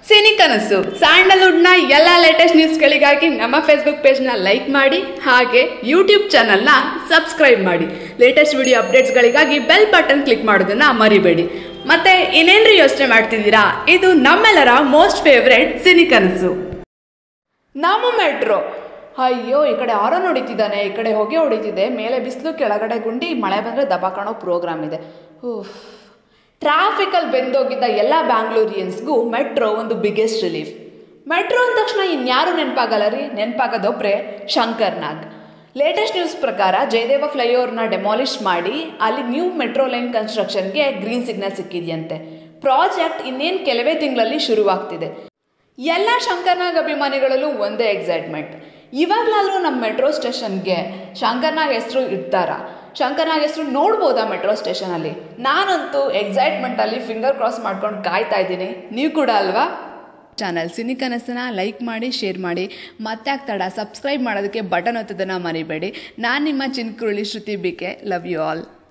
cine ಕನಸು ಸ್ಯಾಂಡಲ್ವುಡ್ನ ಎಲ್ಲ latest ನ್ಯೂಸ್ಗಳಿಗಾಗಿ ನಮ್ಮ ಫೇಸ್ಬುಕ್ ಪೇಜ್ನ ಲೈಕ್ ಮಾಡಿ ಹಾಗೆ ಯೂಟ್ಯೂಬ್ ಚಾನಲ್ನ ಸಬ್ಸ್ಕ್ರೈಬ್ ಮಾಡಿ ಲೇಟೆಸ್ಟ್ ವಿಡಿಯೋ ಅಪ್ಡೇಟ್ಸ್ಗಳಿಗಾಗಿ ಬೆಲ್ ಬಟನ್ ಕ್ಲಿಕ್ ಮಾಡೋದನ್ನ ಮರಿಬೇಡಿ ಮತ್ತೆ ಇನ್ನೇನ್ರಿ ಯೋಚನೆ ಮಾಡ್ತಿದ್ದೀರಾ ಇದು ನಮ್ಮೆಲ್ಲರ ಮೋಸ್ಟ್ ಫೇವ್ರೆಟ್ ಸಿನಿ ಕನಸು ನಮ್ಮ ಮೆಟ್ರೋ ಅಯ್ಯೋ ಈ ಕಡೆ ಆರನ್ ಹೊಡಿತಿದ್ದಾನೆ ಈ ಕಡೆ ಹೊಗೆ ಹೊಡಿತಿದೆ ಮೇಲೆ ಬಿಸಿಲು ಕೆಳಗಡೆ ಗುಂಡಿ ಮಳೆ ಬಂದರೆ ದಬ ಕಾಣೋ ಪ್ರೋಗ್ರಾಮ್ ಇದೆ ಉಫ್ ಟ್ರಾಫಿಕಲ್ಲಿ ಬೆಂದೋಗಿದ್ದ ಎಲ್ಲ ಬ್ಯಾಂಗ್ಳೂರಿಯನ್ಸ್ಗೂ ಮೆಟ್ರೋ ಒಂದು ಬಿಗ್ಗೆಸ್ಟ್ ರಿಲೀಫ್ ಮೆಟ್ರೋ ಅಂದ ತಕ್ಷಣ ಇನ್ಯಾರು ನೆನಪಾಗಲ್ಲ ರೀ ನೆನಪಾಗೋದೊಬ್ಬರೇ ಶಂಕರ್ ನಾಗ್ ಲೇಟೆಸ್ಟ್ ನ್ಯೂಸ್ ಪ್ರಕಾರ ಜಯದೇವ ಫ್ಲೈಓವರ್ನ ಡೆಮಾಲಿಷ್ ಮಾಡಿ ಅಲ್ಲಿ ನ್ಯೂ ಮೆಟ್ರೋ ಲೈನ್ ಕನ್ಸ್ಟ್ರಕ್ಷನ್ಗೆ ಗ್ರೀನ್ ಸಿಗ್ನಲ್ ಸಿಕ್ಕಿದೆಯಂತೆ ಪ್ರಾಜೆಕ್ಟ್ ಇನ್ನೇನು ಕೆಲವೇ ತಿಂಗಳಲ್ಲಿ ಶುರುವಾಗ್ತಿದೆ ಎಲ್ಲ ಶಂಕರ್ನಾಗ್ ಅಭಿಮಾನಿಗಳಲ್ಲೂ ಒಂದೇ ಎಕ್ಸೈಟ್ಮೆಂಟ್ ಇವಾಗಲಾದರೂ ನಮ್ಮ ಮೆಟ್ರೋ ಸ್ಟೇಷನ್ಗೆ ಶಂಕರ್ನಾಗ್ ಹೆಸರು ಇಡ್ತಾರಾ ಶಂಕರ್ನಾಗ್ ಹೆಸರು ನೋಡ್ಬೋದಾ ಮೆಟ್ರೋ ಸ್ಟೇಷನಲ್ಲಿ ನಾನಂತೂ ಎಕ್ಸೈಟ್ಮೆಂಟಲ್ಲಿ ಫಿಂಗರ್ ಕ್ರಾಸ್ ಮಾಡ್ಕೊಂಡು ಕಾಯ್ತಾ ಇದ್ದೀನಿ ನೀವು ಕೂಡ ಅಲ್ವಾ ಚಾನಲ್ ಸಿನಿ ಕನಸನ್ನ ಲೈಕ್ ಮಾಡಿ ಶೇರ್ ಮಾಡಿ ಮತ್ತೆ ಆಗ್ತಾಡ ಸಬ್ಸ್ಕ್ರೈಬ್ ಮಾಡೋದಕ್ಕೆ ಬಟನ್ ಒತ್ತೋದನ್ನು ಮರಿಬೇಡಿ ನಾನು ನಿಮ್ಮ ಚಿನ್ಕುರುಳಿ Shruti B K love you all